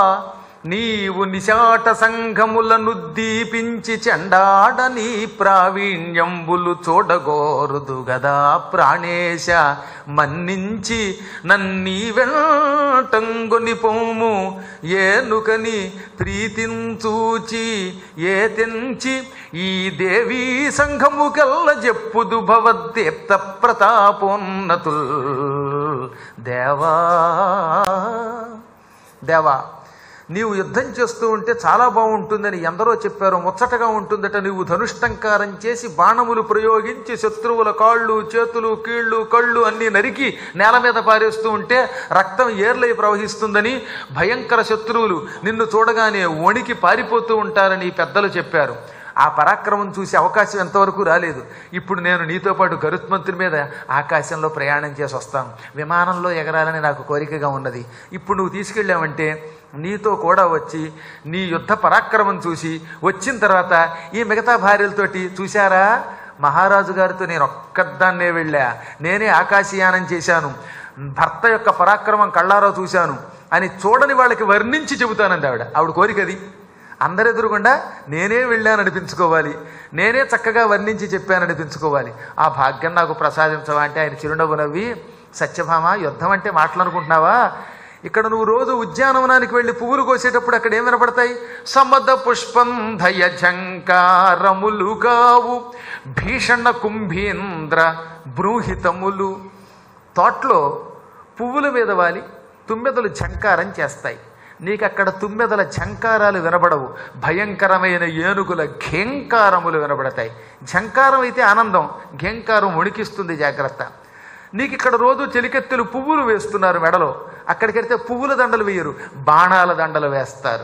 Speaker 1: నీవు నిశాట సంఘములను దీపించి చెండాడ నీ ప్రావీణ్యంబులు చూడగోరుదు గదా ప్రాణేశ మన్నించి నన్నీ వెంటంగొని పొమ్ము ఏనుకని ప్రీతించూచి ఏ తెంచి ఈ దేవీ సంఘముకెల్ల చెప్పుదు భవద్దీప్త ప్రతాపోన్నతుల్ దేవా దేవా నీవు యుద్ధం చేస్తూ ఉంటే చాలా బాగుంటుందని ఎందరో చెప్పారు ముచ్చటగా ఉంటుందట నీవు ధనుష్టంకారం చేసి బాణములు ప్రయోగించి శత్రువుల కాళ్ళు చేతులు కీళ్ళు కళ్ళు అన్నీ నరికి నేల మీద పారేస్తూ ఉంటే రక్తం ఏర్లై ప్రవహిస్తుందని భయంకర శత్రువులు నిన్ను చూడగానే వణికి పారిపోతూ ఉంటారని పెద్దలు చెప్పారు ఆ పరాక్రమం చూసే అవకాశం ఎంతవరకు రాలేదు ఇప్పుడు నేను నీతో పాటు గరుత్మంతుడి మీద ఆకాశంలో ప్రయాణం చేసి వస్తాను విమానంలో ఎగరాలని నాకు కోరికగా ఉన్నది ఇప్పుడు నువ్వు తీసుకెళ్ళావంటే నీతో కూడా వచ్చి నీ యుద్ధ పరాక్రమం చూసి వచ్చిన తర్వాత ఈ మిగతా భార్యలతోటి చూశారా మహారాజు గారితో నేను ఒక్కదాన్నే వెళ్ళా నేనే ఆకాశయానం చేశాను భర్త యొక్క పరాక్రమం కళ్ళారో చూశాను అని చూడని వాళ్ళకి వర్ణించి చెబుతానంది ఆవిడ ఆవిడ కోరికది అందరెదురుగుండా నేనే వెళ్ళాను అనిపించుకోవాలి నేనే చక్కగా వర్ణించి చెప్పాను అనిపించుకోవాలి ఆ భాగ్యం నాకు ప్రసాదించవా అంటే ఆయన చిరునవ్వు నవ్వి సత్యభామ యుద్ధం అంటే మాటలనుకుంటున్నావా ఇక్కడ నువ్వు రోజు ఉద్యానవనానికి వెళ్ళి పువ్వులు కోసేటప్పుడు అక్కడ ఏం వినపడతాయి సమద పుష్పంధయ ఝంకారములు కావు భీషణ కుంభీంద్ర బ్రూహితములు తోటలో పువ్వుల మీద వాలి తుమ్మెదలు ఝంకారం చేస్తాయి నీకు అక్కడ తుమ్మెదల ఝంకారాలు వినబడవు భయంకరమైన ఏనుగుల ఘేంకారములు వినబడతాయి ఝంకారం అయితే ఆనందం ఘేంకారం వణికిస్తుంది జాగ్రత్త నీకు ఇక్కడ రోజు చెలికెత్తులు పువ్వులు వేస్తున్నారు మెడలో అక్కడికెడితే పువ్వుల దండలు వేయరు బాణాల దండలు వేస్తారు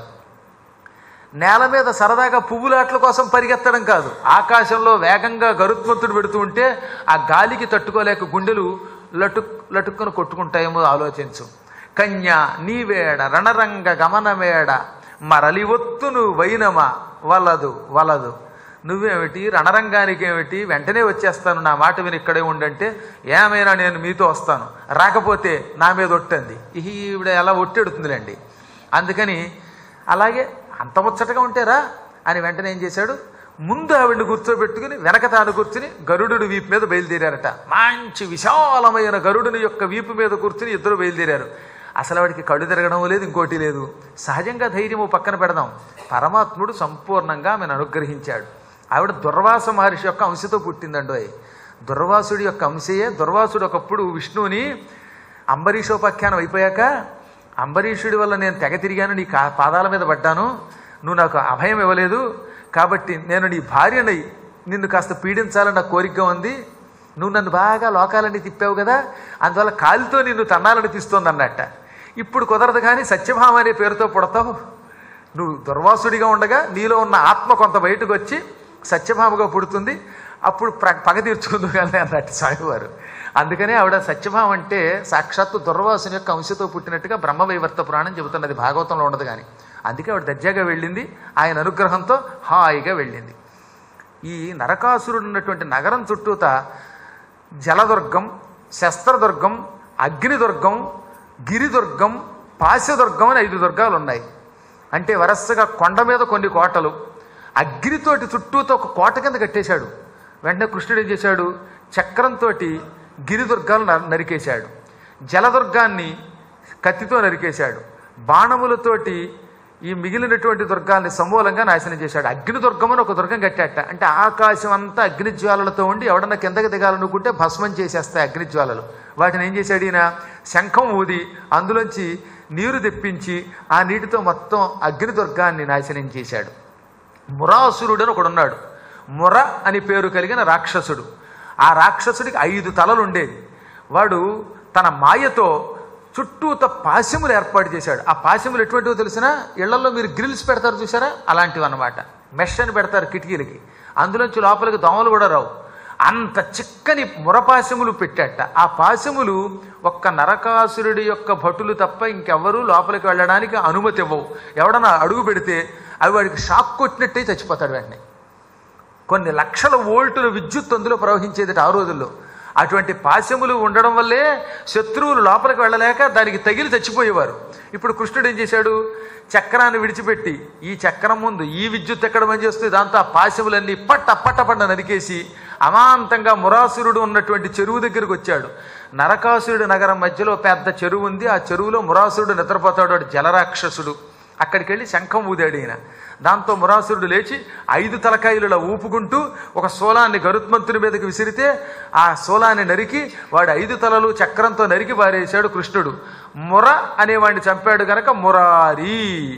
Speaker 1: నేల మీద సరదాగా పువ్వులాట్ల కోసం పరిగెత్తడం కాదు ఆకాశంలో వేగంగా గరుత్మంతుడు పెడుతూ ఉంటే ఆ గాలికి తట్టుకోలేక గుండెలు లటుక్ లటుక్కును కొట్టుకుంటాయేమో ఆలోచించు కన్య నీవేడ రణరంగ గమనమేడ మరలి ఒత్తును వైనమా వలదు వలదు నువ్వేమిటి రణరంగానికి ఏమిటి వెంటనే వచ్చేస్తాను నా మాట విని ఇక్కడే ఉండంటే ఏమైనా నేను మీతో వస్తాను రాకపోతే నా మీద ఒట్టంది ఈవిడ ఎలా ఒట్టెడుతుందిలేండి అందుకని అలాగే అంత ముచ్చటగా ఉంటేరా అని వెంటనే ఏం చేశాడు ముందు ఆవిడ్ని కూర్చోబెట్టుకుని వెనక తాను కూర్చుని గరుడు వీపు మీద బయలుదేరారట మంచి విశాలమైన గరుడుని యొక్క వీపు మీద కూర్చుని ఇద్దరు బయలుదేరారు అసలు ఆవిడికి కళ్ళు తిరగడం లేదు ఇంకోటి లేదు సహజంగా ధైర్యము పక్కన పెడదాం పరమాత్ముడు సంపూర్ణంగా ఆమెను అనుగ్రహించాడు ఆవిడ దుర్వాస మహర్షి యొక్క అంశతో పుట్టిందండో దుర్వాసుడి యొక్క అంశయే దుర్వాసుడు ఒకప్పుడు విష్ణువుని అంబరీషోపాఖ్యానం అయిపోయాక అంబరీషుడి వల్ల నేను తెగ తిరిగాను నీ కా- పాదాల మీద పడ్డాను నువ్వు నాకు అభయం ఇవ్వలేదు కాబట్టి నేను నీ భార్యనై నిన్ను కాస్త పీడించాలని నాకు కోరికగా ఉంది నువ్వు నన్ను బాగా లోకాలన్నీ తిప్పావు కదా అందువల్ల కాలితో నిన్ను తన్నాలనిపిస్తోంది అన్నట్ట ఇప్పుడు కుదరదు కానీ సత్యభామ అనే పేరుతో పుడతావు నువ్వు దుర్వాసుడిగా ఉండగా నీలో ఉన్న ఆత్మ కొంత బయటకు వచ్చి సత్యభామగా పుడుతుంది అప్పుడు ప్ర పగ తీర్చుకుందు కానీ అన్నట్టు స్వామివారు అందుకనే ఆవిడ సత్యభామ అంటే సాక్షాత్తు దుర్వాసుని యొక్క అంశతో పుట్టినట్టుగా బ్రహ్మవైవర్త పురాణం చెబుతున్నది భాగవతంలో ఉండదు కానీ అందుకే ఆవిడ దర్జాగా వెళ్ళింది ఆయన అనుగ్రహంతో హాయిగా వెళ్ళింది ఈ నరకాసురుడు ఉన్నటువంటి నగరం చుట్టూత జలదుర్గం శస్త్రదుర్గం అగ్నిదుర్గం గిరిదుర్గం పాశదుర్గం అని ఐదు దుర్గాలు ఉన్నాయి అంటే వరసగా కొండ మీద కొన్ని కోటలు అగ్నితోటి చుట్టూతో ఒక కోట కింద కట్టేశాడు వెంటనే కృష్ణుడు ఏం చేశాడు చక్రంతో గిరిదుర్గాలు న- నరికేశాడు జలదుర్గాన్ని కత్తితో నరికేశాడు బాణములతోటి ఈ మిగిలినటువంటి దుర్గాల్ని సమూలంగా నాశనం చేశాడు అగ్ని దుర్గం అని ఒక దుర్గం కట్టాట అంటే ఆకాశం అంతా అగ్ని జ్వాలలతో ఉండి ఎవడన్నా కిందకి దిగాలనుకుంటే భస్మం చేసేస్తాయి అగ్ని జ్వాలలు వాటిని ఏం చేశాడు ఈయన శంఖం ఊది అందులోంచి నీరు తెప్పించి ఆ నీటితో మొత్తం అగ్ని దుర్గాన్ని నాశనం చేశాడు మురాసురుడు అని ఒకడున్నాడు ముర అని పేరు కలిగిన రాక్షసుడు ఆ రాక్షసుడికి ఐదు తలలు ఉండేవి వాడు తన మాయతో చుట్టూత పాశములు ఏర్పాటు చేశాడు ఆ పాశములు ఎటువంటివో తెలిసినా ఇళ్లలో మీరు గ్రిల్స్ పెడతారు చూసారా అలాంటివి అన్నమాట మెష్ అని పెడతారు కిటికీలకి అందులోంచి లోపలికి దోమలు కూడా రావు అంత చిక్కని మురపాశములు పెట్టాట ఆ పాశములు ఒక్క నరకాసురుడి యొక్క భటులు తప్ప ఇంకెవ్వరూ లోపలికి వెళ్ళడానికి అనుమతి ఇవ్వవు ఎవడన్నా అడుగు పెడితే అవి వాడికి షాక్ కొట్టినట్టే చచ్చిపోతాడు వెంటనే కొన్ని లక్షల వోల్టుల విద్యుత్ అందులో ప్రవహించేది ఆ రోజుల్లో అటువంటి పాశములు ఉండడం వల్లే శత్రువులు లోపలికి వెళ్ళలేక దానికి తగిలి చచ్చిపోయేవారు ఇప్పుడు కృష్ణుడు ఏం చేశాడు చక్రాన్ని విడిచిపెట్టి ఈ చక్రం ముందు ఈ విద్యుత్ ఎక్కడ పనిచేస్తుంది దాంతో ఆ పాశములన్నీ పట్ట పట్ట పట్ట నరికేసి అమాంతంగా మురాసురుడు ఉన్నటువంటి చెరువు దగ్గరికి వచ్చాడు నరకాసురుడు నగరం మధ్యలో పెద్ద చెరువు ఉంది ఆ చెరువులో మురాసురుడు నిద్రపోతాడు వాడు జలరాక్షసుడు అక్కడికి వెళ్ళి శంఖం ఊదాడు ఈయన దాంతో మురాసురుడు లేచి ఐదు తలకాయలులా ఊపుకుంటూ ఒక శూలాన్ని గరుత్మంతుని మీదకి విసిరితే ఆ శూలాన్ని నరికి వాడు ఐదు తలలు చక్రంతో నరికి పారేశాడు కృష్ణుడు ముర అనేవాడిని చంపాడు గనక మురారి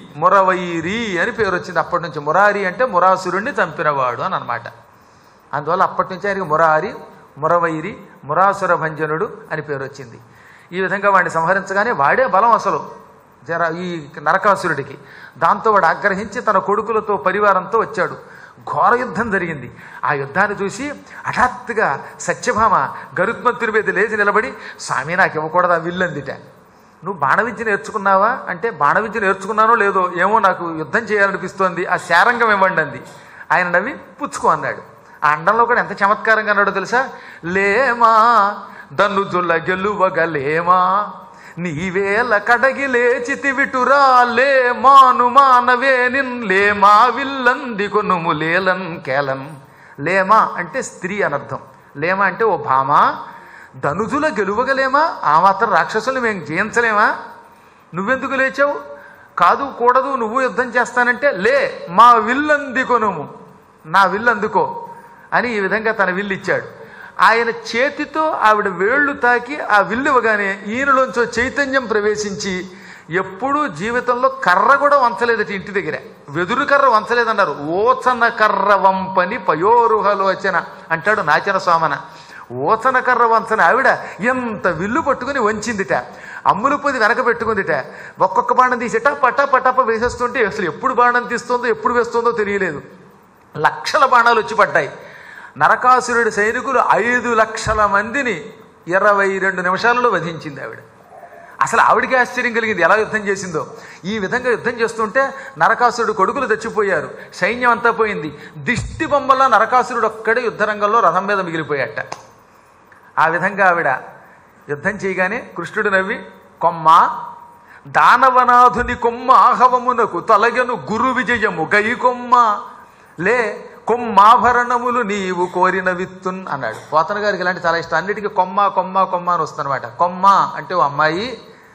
Speaker 1: మురవైరి అని పేరు వచ్చింది అప్పటి నుంచి మురారి అంటే మురాసురుణ్ణి చంపినవాడు అని అనమాట అందువల్ల అప్పటి నుంచి ఆయనకి మురారి మురవైరి మురాసుర భంజనుడు అని పేరు వచ్చింది ఈ విధంగా వాడిని సంహరించగానే వాడే బలం అసలు జర ఈ నరకాసురుడికి దాంతో వాడు ఆగ్రహించి తన కొడుకులతో పరివారంతో వచ్చాడు ఘోర యుద్ధం జరిగింది ఆ యుద్ధాన్ని చూసి హఠాత్తుగా సత్యభామ గరుత్మంతుని మీద లేచి నిలబడి స్వామి నాకు ఇవ్వకూడదా విల్లందిట నువ్వు బాణవిద్య నేర్చుకున్నావా అంటే బాణవిద్య నేర్చుకున్నానో లేదో ఏమో నాకు యుద్ధం చేయాలనిపిస్తోంది ఆ శారంగం ఇవ్వండి అంది ఆయన నవ్వి పుచ్చుకో అన్నాడు ఆ అండంలో కూడా ఎంత చమత్కారంగా అన్నాడో తెలుసా లేమా దన్నుజుల గెలువగలేమా నీవేల కడగి లేచితి విటురా లే మాను మానవే నిన్ లేమా విల్లంది కొనుము లేలన్ కేలన్ లేమా అంటే స్త్రీ అనర్థం లేమా అంటే ఓ భామా ధనుజుల గెలువగలేమా ఆ మాత్రం రాక్షసులు మేము జయించలేమా నువ్వెందుకు లేచావు కాదు కూడదు నువ్వు యుద్ధం చేస్తానంటే లే మా విల్లందుకొనుము నా విల్లు అందుకో అని ఈ విధంగా తన విల్లు ఇచ్చాడు ఆయన చేతితో ఆవిడ వేళ్లు తాకి ఆ విల్లు ఇవ్వగానే ఈయనలోంచో చైతన్యం ప్రవేశించి ఎప్పుడూ జీవితంలో కర్ర కూడా వంచలేదట ఇంటి దగ్గర వెదురు కర్ర వంచలేదన్నారు ఓచన కర్ర వంపని పయోరుహలోచన అంటాడు నాచన స్వామన ఓచన కర్ర వంచన ఆవిడ ఎంత విల్లు పట్టుకుని వంచిందిట అమ్ములు పొది వెనక పెట్టుకుందిట ఒక్కొక్క బాణం తీసి టప టప టప వేసేస్తుంటే అసలు ఎప్పుడు బాణం తీస్తుందో ఎప్పుడు వేస్తుందో తెలియలేదు లక్షల బాణాలు వచ్చి పడ్డాయి నరకాసురుడి సైనికులు ఐదు లక్షల మందిని ఇరవై రెండు నిమిషాలలో వధించింది ఆవిడ అసలు ఆవిడికి ఆశ్చర్యం కలిగింది ఎలా యుద్ధం చేసిందో ఈ విధంగా యుద్ధం చేస్తుంటే నరకాసురుడు కొడుకులు చచ్చిపోయారు సైన్యం అంతా పోయింది దిష్టి బొమ్మల నరకాసురుడు ఒక్కడే యుద్ధరంగంలో రథం మీద మిగిలిపోయాట ఆ విధంగా ఆవిడ యుద్ధం చేయగానే కృష్ణుడు నవ్వి కొమ్మ దానవనాథుని కొమ్మ ఆహవమునకు తొలగను గురు విజయము గై కొమ్మ లే కొమ్మాభరణములు నీవు కోరిన విత్తున్ అన్నాడు పోతన గారికి ఇలాంటి చాలా ఇష్టం అన్నిటికీ కొమ్మ కొమ్మ కొమ్మ అని వస్తుందన్నమాట కొమ్మ అంటే ఓ అమ్మాయి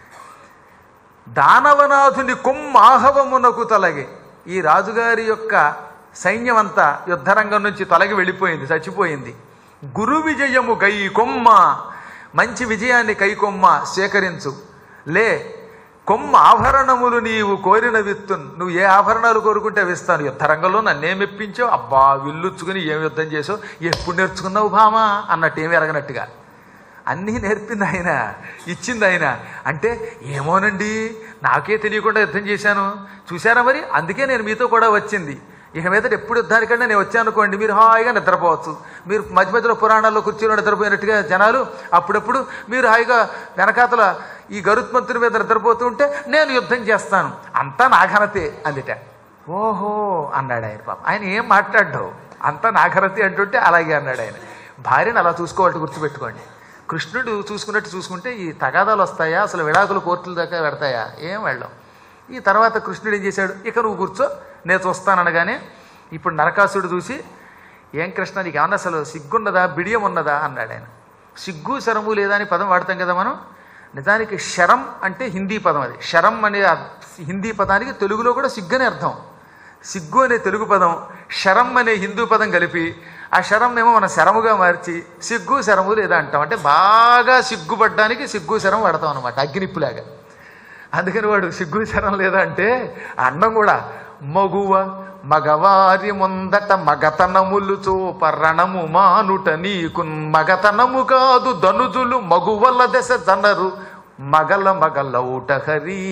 Speaker 1: దానవనాథుని కొమ్మాహవమునకు తొలగి ఈ రాజుగారి యొక్క సైన్యం అంతా యుద్ధరంగం నుంచి తొలగి వెళ్ళిపోయింది చచ్చిపోయింది గురు విజయము గై కొమ్మ మంచి విజయాన్ని కైకొమ్మ సేకరించు లే కొమ్మ ఆభరణములు నీవు కోరిన విత్తున్ నువ్వు ఏ ఆభరణాలు కోరుకుంటే అవి ఇస్తాను యుద్ధరంగంలో నన్నే మెప్పించావు అబ్బా విల్లుచ్చుకుని ఏం యుద్ధం చేసావు ఎప్పుడు నేర్చుకున్నావు భామా అన్నట్టు ఏమి ఎరగనట్టుగా అన్నీ నేర్పింది ఆయన ఇచ్చింది ఆయన అంటే ఏమోనండి నాకే తెలియకుండా యుద్ధం చేశాను చూశారా మరి అందుకే నేను మీతో కూడా వచ్చింది ఇక మీదట ఎప్పుడు యుద్ధానికంటే నేను వచ్చాను అనుకోండి మీరు హాయిగా నిద్రపోవచ్చు మీరు మధ్య మధ్యలో పురాణాల్లో కుర్చీలో నిద్రపోయినట్టుగా జనాలు అప్పుడప్పుడు మీరు హాయిగా వెనకాతల ఈ గరుత్మంతుని మీద నిద్రపోతూ ఉంటే నేను యుద్ధం చేస్తాను అంతా నా ఘనతే అందుట ఓహో అన్నాడు ఆయన పాప ఆయన ఏం మాట్లాడ్డావు అంతా నా ఘనతే అంటుంటే అలాగే అన్నాడు ఆయన భార్యను అలా చూసుకోవాలి గుర్తుపెట్టుకోండి కృష్ణుడు చూసుకున్నట్టు చూసుకుంటే ఈ తగాదాలు వస్తాయా అసలు విడాకులు కోర్టుల దాకా పెడతాయా ఏం వెళ్ళాం ఈ తర్వాత కృష్ణుడు ఏం చేశాడు ఇక నువ్వు కూర్చో నేను చూస్తాననగానే ఇప్పుడు నరకాసుడు చూసి ఏం కృష్ణ నీకు ఏమన్నా అసలు సిగ్గున్నదా బిడియం ఉన్నదా అన్నాడు ఆయన సిగ్గు శరము లేదా అని పదం వాడతాం కదా మనం నిజానికి శరం అంటే హిందీ పదం అది శరం అనే అర్- హిందీ పదానికి తెలుగులో కూడా సిగ్గు అని అర్థం సిగ్గు అనే తెలుగు పదం శరం అనే హిందూ పదం కలిపి ఆ శరం ఏమో మన శరముగా మార్చి సిగ్గు శరము లేదా అంటాం అంటే బాగా సిగ్గుపడ్డానికి సిగ్గు శరం వాడతాం అనమాట అగ్నిప్పులాగా అందుకని వాడు సిగ్గు శరం లేదా అంటే అన్నం కూడా మగువ మగవారి ముందట మగతనములు చూపరణము మానుట నీకు మగతనము కాదు ధనుజులు మగువల దశ జనరు మగల మగలౌట హరి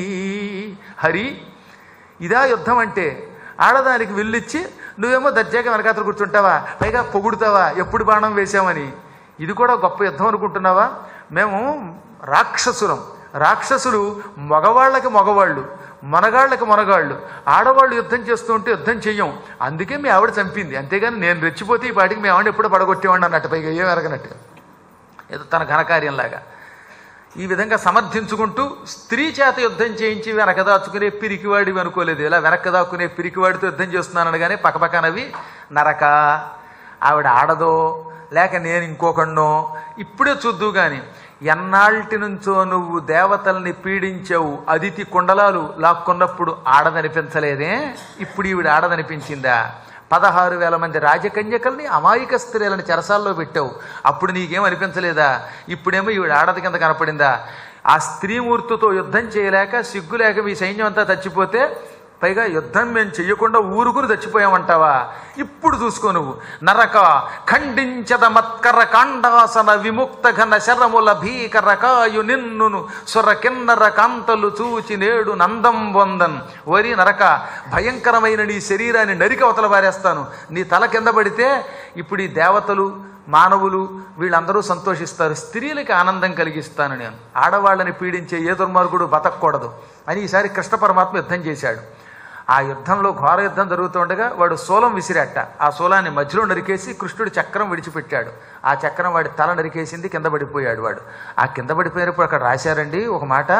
Speaker 1: హరి ఇదా యుద్ధం అంటే ఆడదానికి విల్లిచ్చి నువ్వేమో దర్జాగా వెనకాతలు కూర్చుంటావా పైగా పొగుడుతావా ఎప్పుడు బాణం వేశామని ఇది కూడా గొప్ప యుద్ధం అనుకుంటున్నావా మేము రాక్షసులం రాక్షసులు మగవాళ్ళకి మగవాళ్ళు మనగాళ్ళకి మనగాళ్ళు ఆడవాళ్ళు యుద్ధం చేస్తూ ఉంటే యుద్ధం చెయ్యం అందుకే మీ ఆవిడ చంపింది అంతేగాని నేను రెచ్చిపోతే ఈ పాటికి మీ ఆవిడ ఎప్పుడో పడగొట్టేవాడిని అన్నట్టు పైగా ఏం ఎరగనట్టుగా ఏదో తన ఘనకార్యంలాగా ఈ విధంగా సమర్థించుకుంటూ స్త్రీ చేత యుద్ధం చేయించి వెనక దాచుకునే పిరికివాడి అనుకోలేదు ఇలా వెనక దాక్కునే పిరికివాడితో యుద్ధం చేస్తున్నాను అనగానే పక్కపక్కనవి నరక ఆవిడ ఆడదో లేక నేను ఇంకొకన్నో ఇప్పుడే చూద్దు గాని ఎన్నాళ్ళటి నుంచో నువ్వు దేవతల్ని పీడించావు అదితి కుండలాలు లాక్కున్నప్పుడు ఆడదనిపించలేదే ఇప్పుడు ఈవిడ ఆడదనిపించిందా పదహారు వేల మంది రాజకన్యకల్ని అమాయక స్త్రీలను చెరసాల్లో పెట్టావు అప్పుడు నీకేం అనిపించలేదా ఇప్పుడేమో ఈవిడ ఆడది కింద కనపడిందా ఆ స్త్రీమూర్తితో యుద్ధం చేయలేక సిగ్గు లేక మీ సైన్యం అంతా చచ్చిపోతే పైగా యుద్ధం మేము చెయ్యకుండా ఊరుకుని చచ్చిపోయామంటావా ఇప్పుడు చూసుకో నువ్వు నరక ఖండించద మత్కర కాండాసన విముక్త ఘన శరముల భీకర కాయు నిన్నును సుర కిన్నర కాంతలు చూచి నేడు నందం బొందన్ వరి నరక భయంకరమైన నీ శరీరాన్ని నరికి అవతల పారేస్తాను నీ తల కింద పడితే ఇప్పుడు ఈ దేవతలు మానవులు వీళ్ళందరూ సంతోషిస్తారు స్త్రీలకి ఆనందం కలిగిస్తాను నేను ఆడవాళ్ళని పీడించే ఏ దుర్మార్గుడు బతకూడదు అని ఈసారి కృష్ణ పరమాత్మ యుద్ధం చేశాడు ఆ యుద్ధంలో ఘోర యుద్ధం జరుగుతుండగా వాడు శూలం విసిరాట ఆ శూలాన్ని మధ్యలో నరికేసి కృష్ణుడు చక్రం విడిచిపెట్టాడు ఆ చక్రం వాడి తల నరికేసింది కింద పడిపోయాడు వాడు ఆ కింద పడిపోయినప్పుడు అక్కడ రాశారండి ఒక మాట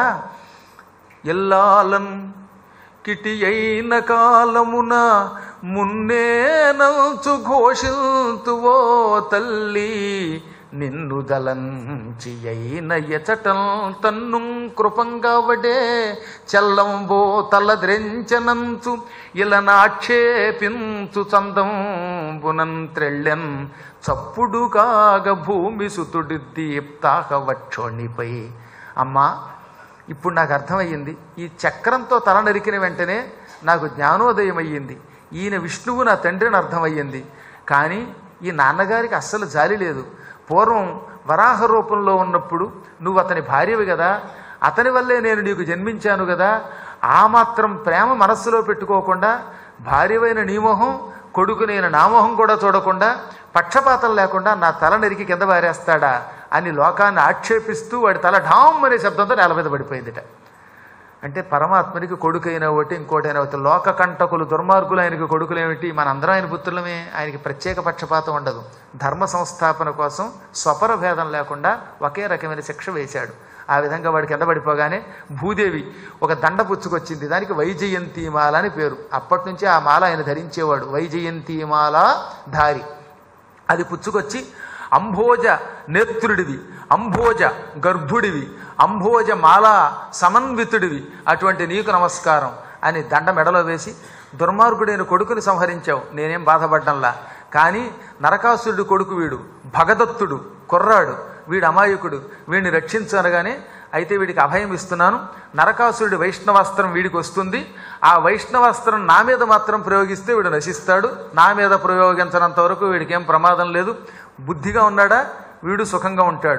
Speaker 1: ఎల్లాలం కిటి అయిన కాలమున మున్నే నంచు ఘోషింతువో తల్లి నిన్ను దలంచి అయిన ఎచటం తన్ను కృపంగావడే చల్లంబో తలద్రెంచనంచు ఇలా నాక్షేపించు చందంబునం త్రెళ్ళెన్ చప్పుడు కాగ భూమి సుతుడి దీప్తాహ వక్షోణిపై అమ్మా ఇప్పుడు నాకు అర్థమయ్యింది ఈ చక్రంతో తల నరికిన వెంటనే నాకు జ్ఞానోదయం అయ్యింది ఈయన విష్ణువు నా తండ్రిని అర్థమయ్యింది కానీ ఈ నాన్నగారికి అస్సలు జాలి లేదు పూర్వం వరాహ రూపంలో ఉన్నప్పుడు నువ్వు అతని భార్యవి కదా అతని వల్లే నేను నీకు జన్మించాను కదా ఆ మాత్రం ప్రేమ మనస్సులో పెట్టుకోకుండా భార్యవైన నీ మొహం కొడుకు నేను నా మొహం కూడా చూడకుండా పక్షపాతం లేకుండా నా తల నరికి కింద పారేస్తాడా అని లోకాన్ని ఆక్షేపిస్తూ వాడి తల ఢామ్ అనే శబ్దంతో నేల మీద పడిపోయిందిట అంటే పరమాత్మనికి కొడుకైన ఒకటి ఇంకోటైన ఒకటి లోక కంటకులు దుర్మార్గులు ఆయనకి కొడుకులు ఏమిటి మనందరం ఆయన పుత్రులమే ఆయనకి ప్రత్యేక పక్షపాతం ఉండదు ధర్మ సంస్థాపన కోసం స్వపర భేదం లేకుండా ఒకే రకమైన శిక్ష వేశాడు ఆ విధంగా వాడికి కింద పడిపోగానే భూదేవి ఒక దండ పుచ్చుకొచ్చింది దానికి వైజయంతి మాల అని పేరు అప్పటి నుంచి ఆ మాల ఆయన ధరించేవాడు వైజయంతి మాల ధారి అది పుచ్చుకొచ్చి అంభోజ నేత్రుడివి అంభోజ గర్భుడివి అంభోజ మాల సమన్వితుడివి అటువంటి నీకు నమస్కారం అని దండ మెడలో వేసి దుర్మార్గుడైన కొడుకుని సంహరించావు నేనేం బాధపడ్డంలా కానీ నరకాసురుడు కొడుకు వీడు భగదత్తుడు కుర్రాడు వీడు అమాయకుడు వీడిని రక్షించనగానే అయితే వీడికి అభయం ఇస్తున్నాను నరకాసురుడి వైష్ణవాస్త్రం వీడికి వస్తుంది ఆ వైష్ణవాస్త్రం నా మీద మాత్రం ప్రయోగిస్తే వీడు నశిస్తాడు నా మీద ప్రయోగించనంత వరకు వీడికి ఏం ప్రమాదం లేదు బుద్ధిగా ఉన్నాడా వీడు సుఖంగా ఉంటాడు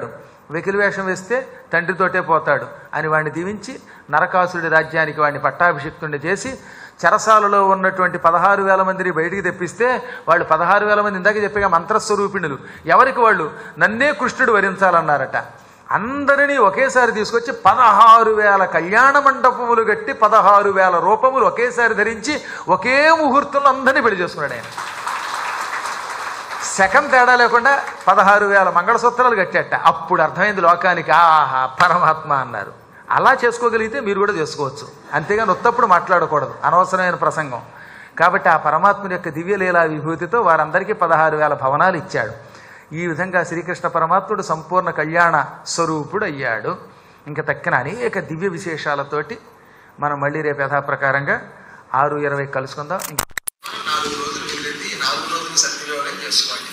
Speaker 1: వెకిలి వేషం వేస్తే తండ్రితోటే పోతాడు అని వాడిని దీవించి నరకాసుడి రాజ్యానికి వాడిని పట్టాభిషిక్తుడిని చేసి చెరసాలలో ఉన్నటువంటి పదహారు వేల మందిని బయటికి తెప్పిస్తే వాళ్ళు పదహారు వేల మంది ఇందాక చెప్పగా మంత్రస్వరూపిణులు ఎవరికి వాళ్ళు నన్నే కృష్ణుడు వరించాలన్నారట అందరినీ ఒకేసారి తీసుకొచ్చి పదహారు వేల కళ్యాణ మండపములు కట్టి పదహారు వేల రూపములు ఒకేసారి ధరించి ఒకే ముహూర్తంలో అందరినీ పెళ్లి చేసుకున్నాడు ఆయన సెకండ్ తేడా లేకుండా పదహారు వేల మంగళసూత్రాలు కట్టేట అప్పుడు అర్థమైంది లోకానికి ఆహా పరమాత్మ అన్నారు అలా చేసుకోగలిగితే మీరు కూడా చేసుకోవచ్చు అంతేగాని ఉత్తప్పుడు మాట్లాడకూడదు అనవసరమైన ప్రసంగం కాబట్టి ఆ పరమాత్ముని యొక్క దివ్యలీలా విభూతితో వారందరికీ పదహారు వేల భవనాలు ఇచ్చాడు ఈ విధంగా శ్రీకృష్ణ పరమాత్ముడు సంపూర్ణ కళ్యాణ స్వరూపుడు అయ్యాడు ఇంకా తక్కిన అనేక దివ్య విశేషాలతోటి మనం మళ్ళీ రేపు యథాప్రకారంగా ఆరు ఇరవై కలుసుకుందాం
Speaker 2: నాలుగు రోజులు వెళ్ళింది ఈ నాలుగు రోజులు సద్వినియోగం చేసుకోండి